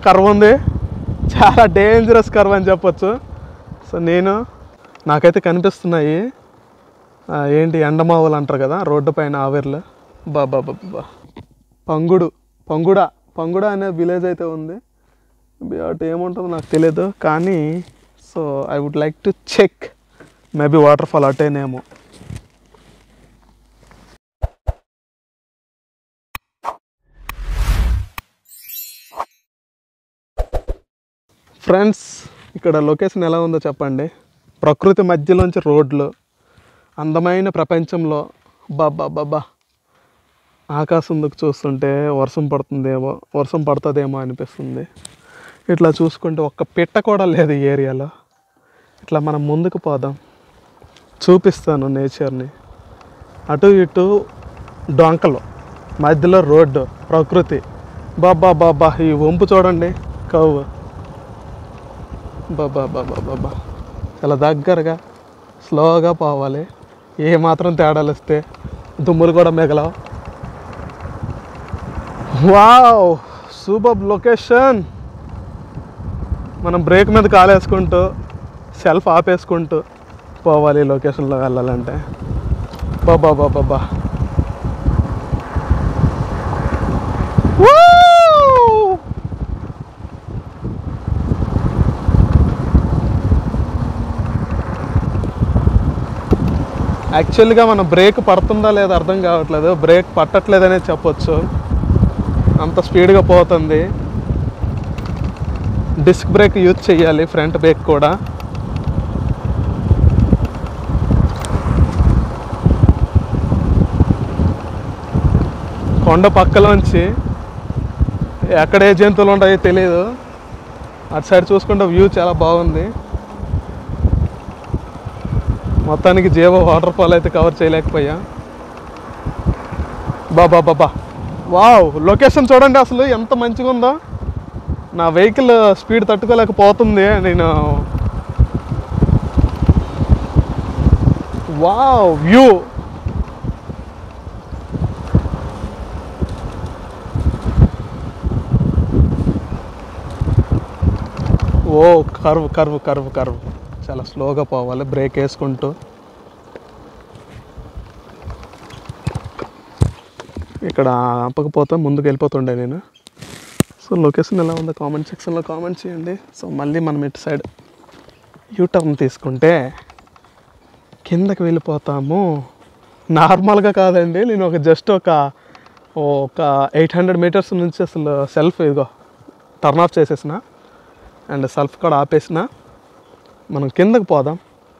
Curve ఉంది చాలా dangerous curve అని చెప్పొచ్చు సో నేను నాకైతే కనిపిస్తున్నాయి ఆ, ఏంటి ఎండమావులు అంటారు కదా రోడ్డు పైన ఆవిర్లు బా బా బా బా పంగుడు పంగుడ పంగుడ అనే విలేజ్ అయితే ఉంది మేబీ అటు ఏముంటుందో నాకు తెలియదు కానీ so I would like to check maybe waterfall అటేనేమో ఫ్రెండ్స్ ఇక్కడ లొకేషన్ ఎలా ఉందో చెప్పండి ప్రకృతి మధ్యలోంచి రోడ్లు అందమైన ప్రపంచంలో బాబా బాబా ఆకాశం దిక్కు చూస్తుంటే వర్షం పడుతుందేమో వర్షం పడుతుందేమో అనిపిస్తుంది ఇట్లా చూసుకుంటే ఒక్క పిట్ట కూడా లేదు ఈ ఏరియాలో ఇట్లా మనం ముందుకు పోదాం చూపిస్తాను నేచర్ని అటు ఇటు డొంకలు మధ్యలో రోడ్డు ప్రకృతి బాబా బాబా ఈ వంపు చూడండి కవ్వు బాబా బాబా బాబా చాలా దగ్గరగా స్లోగా పోవాలి ఏ మాత్రం తేడాలు వస్తే దుమ్ములు కూడా మిగలవు వావ్ సూపర్ లొకేషన్ మనం బ్రేక్ మీద కాలేసుకుంటూ సెల్ఫ్ ఆపేసుకుంటూ పోవాలి ఈ లొకేషన్లో వెళ్ళాలంటే బాబా బాబా బా యాక్చువల్గా మన బ్రేక్ పడుతుందా లేదా అర్థం కావట్లేదు బ్రేక్ పట్టట్లేదనే చెప్పొచ్చు అంత స్పీడ్గా పోతుంది డిస్క్ బ్రేక్ యూజ్ చేయాలి ఫ్రంట్ బ్రేక్ కూడా కొండ పక్కలోంచి ఎక్కడ ఏ జంతువులు ఉంటాయో తెలియదు అటు సైడ్ చూసుకుంటే వ్యూ చాలా బాగుంది మొత్తానికి జీవో వాటర్ ఫాల్ అయితే కవర్ చేయలేకపోయా బాబా బాబా వావ్ లొకేషన్ చూడండి అసలు ఎంత మంచిగా ఉందో నా వెహికల్ స్పీడ్ తట్టుకోలేకపోతుంది నేను వావ్ వ్యూ ఓ కర్వ్ కర్వ్ కర్వ్ కర్వ్ చాలా స్లోగా పోవాలి బ్రేక్ వేసుకుంటూ ఇక్కడ ఆపకపోతే ముందుకు వెళ్ళిపోతుండే నేను సో లొకేషన్ ఎలా ఉందో కామెంట్ సెక్షన్లో కామెంట్ చేయండి సో మళ్ళీ మనం ఇటు సైడ్ యూటర్న్ తీసుకుంటే కిందకి వెళ్ళిపోతాము నార్మల్గా కాదండి నేను ఒక జస్ట్ ఒక ఒక ఎయిట్ హండ్రెడ్ మీటర్స్ నుంచి అసలు సెల్ఫ్ ఇదిగో టర్న్ ఆఫ్ చేసేసిన అండ్ సెల్ఫ్ కూడా ఆపేసిన మనం కిందకి పోదాం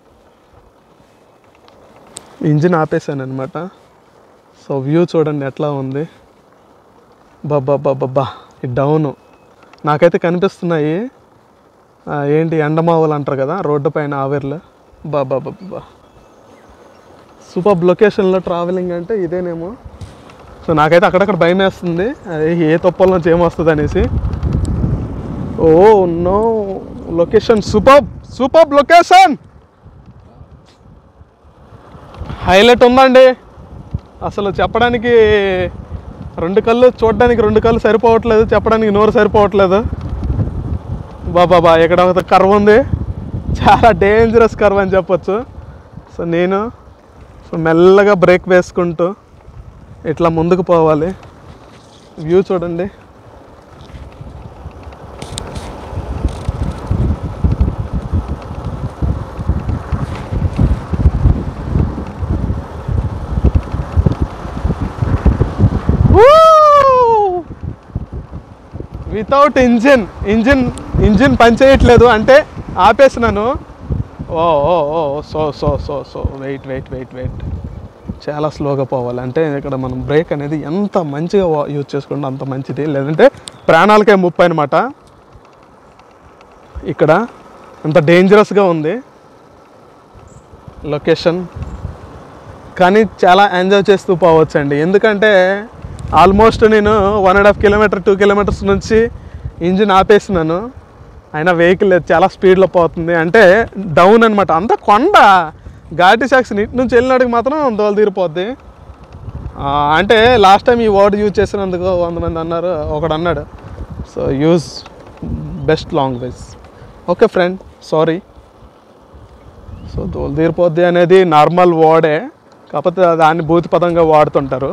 ఇంజిన్ ఆపేసాను అనమాట సో వ్యూ చూడండి ఎట్లా ఉంది బాబా బాబా ఈ డౌను నాకైతే కనిపిస్తున్నాయి ఆ, ఏంటి ఎండమావులు అంటారు కదా రోడ్డు పైన ఆవిర్లు బాబా బాబా సూపర్ లొకేషన్లో ట్రావెలింగ్ అంటే ఇదేనేమో సో నాకైతే అక్కడక్కడ భయం వేస్తుంది అదే ఏ తొప్పల నుంచి ఏమొస్తుంది అనేసి ఓ no location super super location highlight ఉందండి అసలు చెప్పడానికి రెండు కళ్ళు చూడడానికి రెండు కళ్ళు సరిపోవట్లేదు చెప్పడానికి నోరు సరిపోవట్లేదు బాబా ఇక్కడ ఒక కర్వ్ ఉంది చాలా డేంజరస్ కర్వ్ అని చెప్పొచ్చు సో నేను సో మెల్లగా బ్రేక్ వేసుకుంటూ ఇట్లా ముందుకు పోవాలి వ్యూ చూడండి వితౌట్ ఇంజిన్ ఇంజిన్ ఇంజిన్ పనిచేయట్లేదు అంటే ఆపేసినాను ఓ ఓ ఓ so so so so wait wait wait wait చాలా స్లోగా పోవాలి అంటే ఇక్కడ మనం బ్రేక్ అనేది ఎంత మంచిగా యూజ్ చేసుకుంటే అంత మంచిది లేదంటే ప్రాణాలకే ముప్పు అనమాట ఇక్కడ అంత డేంజరస్గా ఉంది లొకేషన్ కానీ చాలా ఎంజాయ్ చేస్తూ పోవచ్చు అండి ఎందుకంటే ఆల్మోస్ట్ నేను one and half kilometer two kilometers నుంచి ఇంజిన్ ఆపేసినాను అయినా వెహికల్ చాలా స్పీడ్లో పోతుంది అంటే డౌన్ అనమాట అంత కొండ ఘాటి సెక్షన్ ఇటు నుంచి వెళ్ళినాడికి మాత్రం దోలు తీరిపోద్ది ఆ, అంటే లాస్ట్ టైం ఈ వర్డ్ యూజ్ చేసినందుకు వంద మంది అన్నారు ఒకడు అన్నాడు so use best language okay friend sorry so దోలు తీరిపోద్ది అనేది నార్మల్ వర్డే కాకపోతే దాన్ని భూతి పదంగా వాడుతుంటారు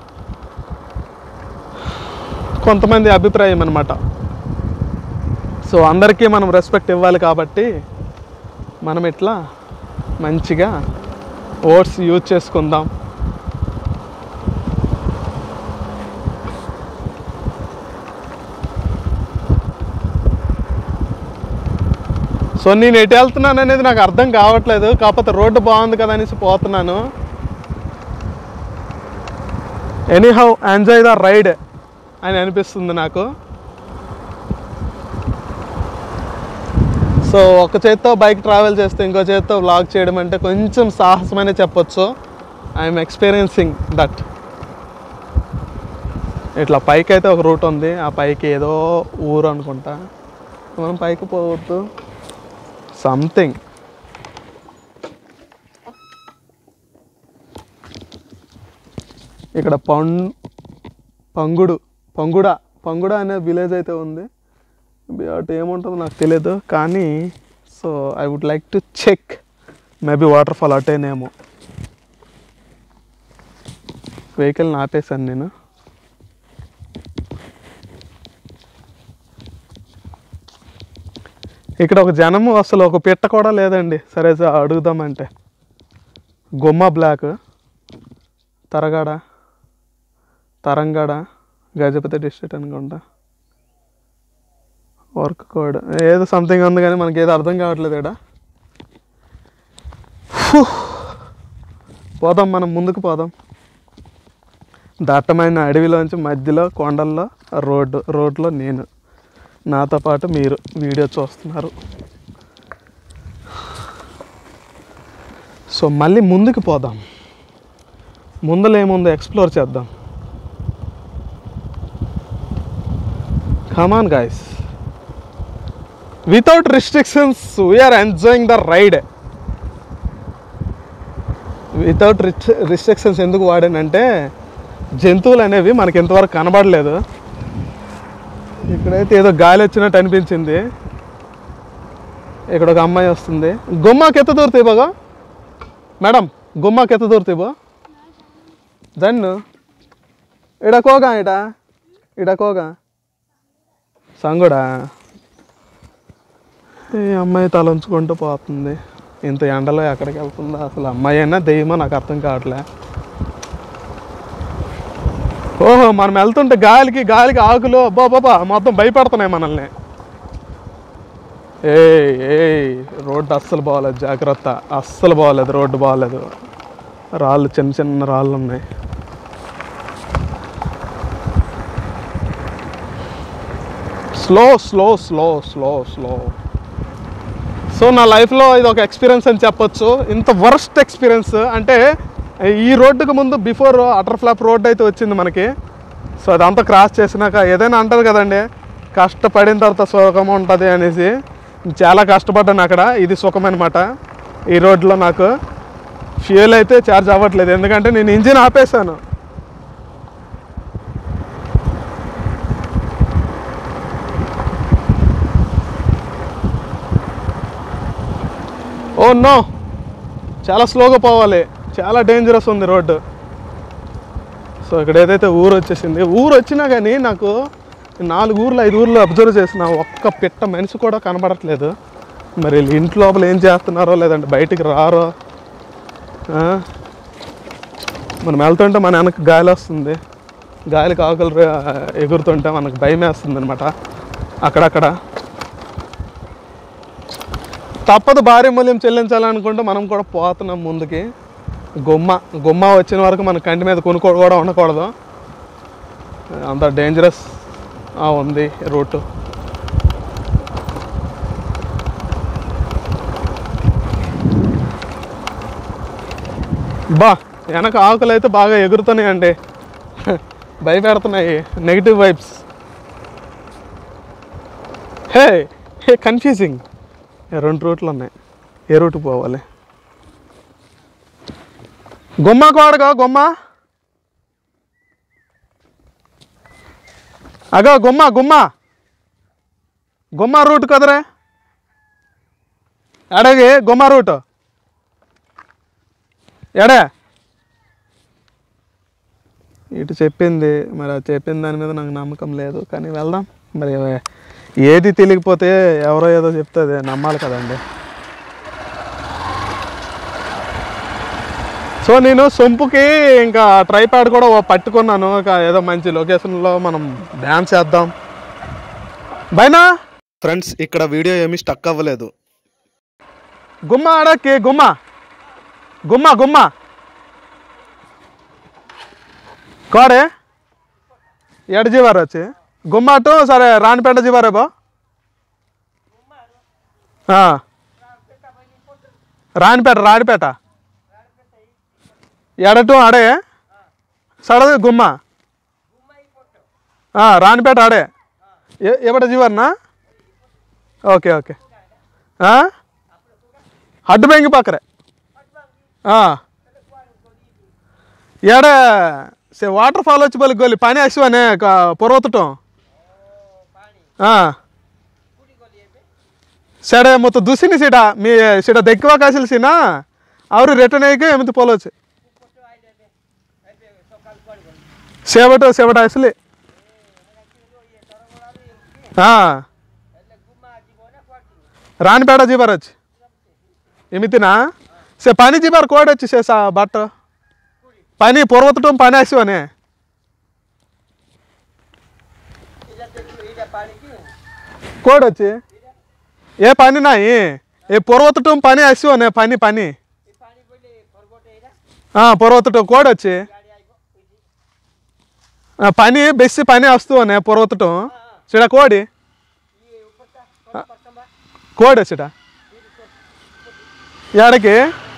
కొంతమంది అభిప్రాయం అనమాట సో అందరికీ మనం రెస్పెక్ట్ ఇవ్వాలి కాబట్టి మనం ఇట్లా మంచిగా ఓట్స్ యూజ్ చేసుకుందాం సో నేను ఎటు వెళ్తున్నాను అనేది నాకు అర్థం కావట్లేదు కాకపోతే రోడ్డు బాగుంది కదా అనేసి పోతున్నాను ఎనీహౌ ఎంజాయ్ ద రైడ్ అని అనిపిస్తుంది నాకు సో ఒక చేత్తో బైక్ ట్రావెల్ చేస్తే ఇంకో చేత్తో వ్లాగ్ చేయడం అంటే కొంచెం సాహసమనే చెప్పొచ్చు ఐఎమ్ ఎక్స్పీరియన్సింగ్ దట్ ఇట్లా పైకి అయితే ఒక రూట్ ఉంది ఆ పైకి ఏదో ఊరు అనుకుంటా మనం పైకి పోవద్దు సంథింగ్ ఇక్కడ పం పంగుడు పంగుడ పంగుడ అనే విలేజ్ అయితే ఉంది మేబీ అటు ఏముంటుందో నాకు తెలియదు కానీ so I would like to check maybe waterfall అటేనేమో వెహికల్ని ఆపేశాను నేను ఇక్కడ ఒక జనము అసలు ఒక పిట్ట కూడా లేదండి సరే సార్ అడుగుదామంటే గుమ్మ బ్లాక్ తరగాడ తరంగాడ గజపతి డిస్ట్రిక్ట్ అనుకుంటా వర్క్ కోడ్ ఏదో సంథింగ్ ఉంది కానీ మనకి ఏదో అర్థం కావట్లేదు ఇక్కడ ఫు. పోదాం మనం ముందుకు పోదాం దట్టమైన అడవిలోంచి మధ్యలో కొండల్లో రోడ్డు రోడ్లో నేను నాతో పాటు మీరు వీడియో చూస్తున్నారు సో మళ్ళీ ముందుకు పోదాం ముందర ఏముందో ఎక్స్ప్లోర్ చేద్దాం come on guys without restrictions we're enjoying the ride without restrictions ఎందుకు వాడానంటే జంతువులు అనేవి మనకి ఇంతవరకు కనబడలేదు ఇక్కడైతే ఏదో గాలి వచ్చినట్టు అనిపించింది ఇక్కడ ఒక అమ్మాయి వస్తుంది గుమ్మాకి ఎత్త దూరుతాయి బాగా మేడం గుమ్మాకి ఎత్త దూరుతాయి బా జన్ను ఇడకోగా ఇడ ఇడకోగా సంగుడా ఈ అమ్మాయి తలంచుకుంటూ పోతుంది ఇంత ఎండలో ఎక్కడికి వెళ్తుందో అసలు అమ్మాయి అయినా దెయ్యమో నాకు అర్థం కావట్లే ఓహో మనం వెళ్తుంటే గాలికి గాలికి ఆకులు అబ్బా బాబా మొత్తం భయపడుతున్నాయి మనల్ని ఏయ్ ఏయ్ రోడ్డు అస్సలు బాగోలేదు జాగ్రత్త అస్సలు బాగోలేదు రోడ్డు బాగోలేదు రాళ్ళు చిన్న చిన్న రాళ్ళు ఉన్నాయి slow slow slow slow slow so నా లైఫ్లో ఇది ఒక ఎక్స్పీరియన్స్ అని చెప్పొచ్చు ఇంత వర్స్ట్ ఎక్స్పీరియన్స్ అంటే ఈ రోడ్డుకు ముందు బిఫోర్ అటర్ ఫ్లాప్ రోడ్ అయితే వచ్చింది మనకి సో అదంతా క్రాస్ చేసినాక ఏదైనా అంటది కదండి కష్టపడిన తర్వాత సుఖం ఉంటుంది అనేసి చాలా కష్టపడ్డాను అక్కడ ఇది సుఖం అనమాట ఈ రోడ్లో నాకు ఫ్యూయల్ అయితే ఛార్జ్ అవ్వట్లేదు ఎందుకంటే నేను ఇంజిన్ ఆపేసాను ఓ నో చాలా స్లోగా పోవాలి చాలా డేంజరస్ ఉంది రోడ్డు సో ఇక్కడ ఏదైతే ఊరు వచ్చేసింది ఊరు వచ్చినా కానీ నాకు నాలుగు ఊర్లు ఐదు ఊర్లు అబ్జర్వ్ చేసిన ఒక్క పిట్ట మనిషి కూడా కనబడట్లేదు మరి వీళ్ళు ఇంటి లోపల ఏం చేస్తున్నారో లేదంటే బయటికి రారో ఆ? మనం వెళ్తుంటే మన వెనక గాలి వస్తుంది గాలికి ఆకులు రే- ఎగురుతుంటే మనకు భయం వేస్తుంది అనమాట అక్కడక్కడ తప్పదు భారీ మూల్యం చెల్లించాలనుకుంటే మనం కూడా పోతున్నాం ముందుకి గుమ్మ గుమ్మ వచ్చిన వరకు మన కంటి మీద కొనుక్కోడు కూడా ఉండకూడదు అంత డేంజరస్ ఉంది రూటు బా వెనక ఆకులు అయితే బాగా ఎగురుతున్నాయి అండి భయపెడుతున్నాయి negative vibes hey hey confusing రెండు రూట్లు ఉన్నాయి ఏ రూట్ పోవాలి గుమ్మకు వాడుగా గుమ్మ అగో గుమ్మ గుమ్మ గుమ్మా రూట్ కదరే ఎడగి గుమ్మా రూట్ ఎడే ఇటు చెప్పింది మరి అది చెప్పిన దాని మీద నాకు నమ్మకం లేదు కానీ వెళ్దాం మరి ఏది తెలియకపోతే ఎవరో ఏదో చెప్తుంది నమ్మాలి కదండి సో నేను సొంపుకి ఇంకా ట్రైప్యాడ్ కూడా ఓ పట్టుకున్నాను ఒక ఏదో మంచి లొకేషన్లో మనం డ్యాన్స్ చేద్దాం బైనా ఫ్రెండ్స్ ఇక్కడ వీడియో ఏమీ స్టక్ అవ్వలేదు గుమ్మ ఆడకి గుమ్మ గుమ్మ గుమ్మ కోడే ఎడ జీవారు వచ్చి గుమ్మ అటు సరే రాణిపేట జీవారే బా ఆ. రాణిపేట రాణిపేట ఎడటు ఆడే సడది గుమ్మ ఆ, రాణిపేట ఆడే ఎ- ఎవడ జీవర్నా ఓకే ఓకే ఆ? అడ్డు బెంగి పక్కరే ఆ. ఎడ సే వాటర్ ఫాల్ వచ్చి బలి గోలి పని ଆସିବନେ ପର୍ବତଟଁ ହଁ ସିଆଡ଼େ ମୋତେ ଦୁସିନି ସେଇଟା ମି ସେଇଟା ଦେଖିବାକୁ ଆସିଲି ସିନା ଆହୁରି ରିଟର୍ନ ହେଇକି ଏମିତି ପଳଉଛି ସେ ବାଟ ସେ ବାଟ ଆସିଲି ହଁ ରାଣୀପେଟା ଯିବାର ଅଛି ଏମିତି ନା ସେ ପାଣି ଯିବାର କୁଆଡ଼େ ଅଛି ସେ ସା- ବାଟ ପାଣି ପର୍ବତଟୁ ପାଣି ଆସିବନେ କୋଉଠି ଅଛି ଏ ପାଣି ନାହିଁ ଏ ପର୍ବତଟୁ ପାଣି ଆସିବନେ ପାଣି ପାଣି ହଁ ପର୍ବତଟୁ କୋଉଠି ଅଛି ఆ, పని బెస్సి పని వస్తువునే పొరవతటం సిడ కోడి కోడి సిడ ఎడకి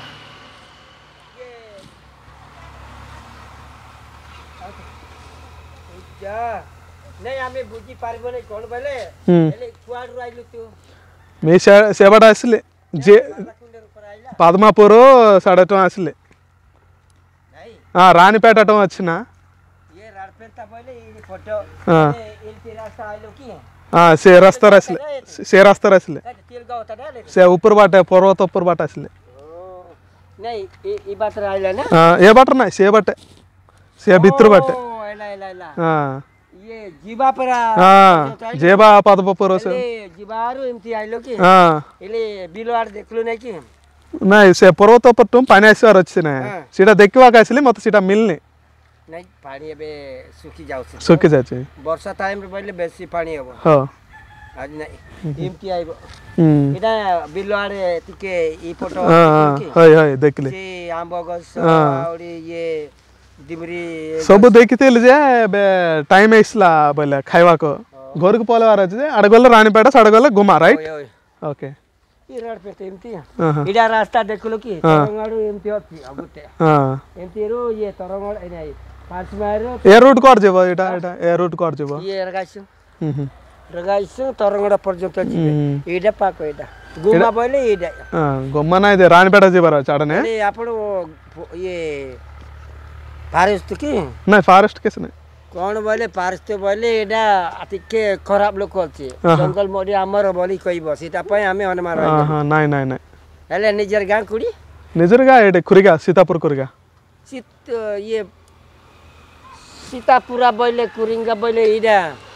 ନାଇଁ ଆମେ ବୁଝି ପାରିବନି କ'ଣ ବୋଲେ ହୁଁ। ହେଲେ କୁଆଡ଼ୁ ଆଇଲୁ ତୁ మీ సే- సేపట ଆସିଲେ ଯେ କୁଣ୍ଡରୁ ପରେ ଆଇଲା పద్మాపూర్ సడటం ଆସିଲେ ନାଇଁ ఆ, రాణిపేటటం వచ్చిన ଇଏ ରାଡ଼ପେନ୍ତା ବୋଇଲେ ଏଇ ଫଟୋ ହଁ। ଏମିତି ରାସ୍ତା ଆଇଲୁ କି ఆ, ସେ ରାସ୍ତାରେ ଆସିଲେ ସେ ରାସ୍ତାରେ ଆସିଲେ ତେଲ ଗାଉତା ନା ସେ ଉପର ବାଟେ ପର୍ବତ ଉପର ବାଟେ ଆସିଲେ ନାଇଁ ଏ ବାଟରେ ଆଇଲା ନା ఆ, ఏ ବାଟ ନାହିଁ ସେ ବାଟେ ସେ ଭିତର ବାଟେ ଓ, ହେଲା ହେଲା ହେଲା ఆ, ଇଏ ଯିବା ପରା ఆ, జేబా పదపూర్ ହେଲେ ଯିବାରୁ ଏମିତି ଆଇଲ କି ఆ, ହେଲେ ବିଲ ଆଡ଼େ ଦେଖିଲୁ ନାଇଁ କି ନାଇଁ ସେ ପର୍ବତ ଉପରଠୁ ପାଣି ଆସିବାର ଅଛି ନା ହଁ। ସେଇଟା ଦେଖିବାକୁ ଆସିଲି ମତେ ସେଇଟା ମିଳିନି ନାଇଁ ପାଣି ଏବେ ଶୁଖି ଯାଉଛି ଶୁଖି ଯାଇଛି ବର୍ଷା ଟାଇମ୍ରେ ବୋଇଲେ ବେଶୀ ପାଣି ହବ ହଁ ଆଜି ନାଇଁ ଏମିତି ଆଇବ ହୁଁ ଏଇଟା ବିଲ ଆଡ଼େ ଟିକେ ଇ ଫଟୋ ହଁ ହଁ କି? ହଇ ହଇ ଦେଖିଲି ସେ ଆମ୍ବ ଗଛ ହଁ। ଆହୁରି ଇଏ ଡିମରି ସବୁ ଦେଖିଥିଲି ଯେ ଏବେ ଟାଇମ୍ ହେଇଥିଲା ବୋଇଲେ ଖାଇବାକୁ ଘରକୁ ପଳେଇବାର ଅଛି ଯେ ଆଡ଼େ ଗଲେ ରାଣୀପେଟ ସାଡ଼େ ଗଲେ ଗୁମା ରାଇଟ୍ ଓକେ ఈ రోడ్ పెట్టి ଏମିତି ହଁ ଇଟା ରାସ୍ତା ଦେଖିଲୁ କି ତରଙ୍ଗାଡୁ ଏମିତି ଅଛି ଆଉ ଗୋଟେ ହଁ ଏମିତିରୁ ଇଏ ତରଙ୍ଗାଡ ଏ ନାଇଁ ପାଞ୍ଚ ମାଇଲରୁ ఏ రూట్ କୁଆଡ଼େ ଯିବ ଏଇଟା ଏଇଟା ଏ రూట్ କୁଆଡ଼େ ଯିବ ଇଏ ରଗାଇଛୁ ହୁଁ ହୁଁ ରଗାଇଛୁ ତରଙ୍ଗାଡ ପର୍ଯ୍ୟନ୍ତ ଯିବେ ହୁଁ ଏଇଟା ପାକ ଏଇଟା ଗୁମା ବୋଇଲେ ଏଇଟା ହଁ ଗୁମା ନାହିଁ ଯେ ରାଣୀପେଟ ଯିବାର ଅଛି ଆଡ଼େ ହେଲେ ଆପଣ ଇଏ ଫାରେଷ୍ଟ କି ନାଇଁ ଫାରେଷ୍ଟ କେସ୍ ନାହିଁ କ'ଣ ବୋଇଲେ ଫାରେଷ୍ଟ ବୋଇଲେ ଏଇଟା ଟିକେ ଖରାପ ଲୋକ ଅଛି ହଁ। ଜଙ୍ଗଲ ମରି ଆମର ବୋଲି କହିବ ସେଇଟା ପାଇଁ ଆମେ ହନୁମାନ ହଁ ହଁ ନାଇଁ ନାଇଁ ନାଇଁ ହେଲେ ନିଜର ଗାଁ କୁଡ଼ି ନିଜରగా ଏଇଠି କୁରିଗା ସୀତାପୁର କୁରିଗା ଶୀତ ଇଏ ସୀତାପୁରା ବୋଇଲେ କୁରିଙ୍ଗା ବୋଇଲେ ଏଇଟା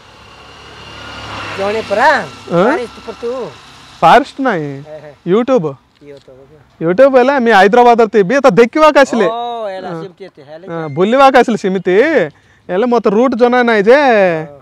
ଜଣେ ପରା ଫାରେଷ୍ଟ ପଟୁ ఫారెస్ట్ ନାହିଁ యూట్యూబ్ యూట్యూబ్ ହେଲେ మీ హైదరాబాద్ తిప్పి ତ ଦେଖିବାକୁ ଆସିଲେ ଓ ହେଲା ସେମିତି ଏତେ ହେଲେ ବୁଲିବାକୁ ଆସିଲେ ସେମିତି ହେଲେ ମୋତେ ରୁଟ୍ ଜଣା ନାହିଁ ଯେ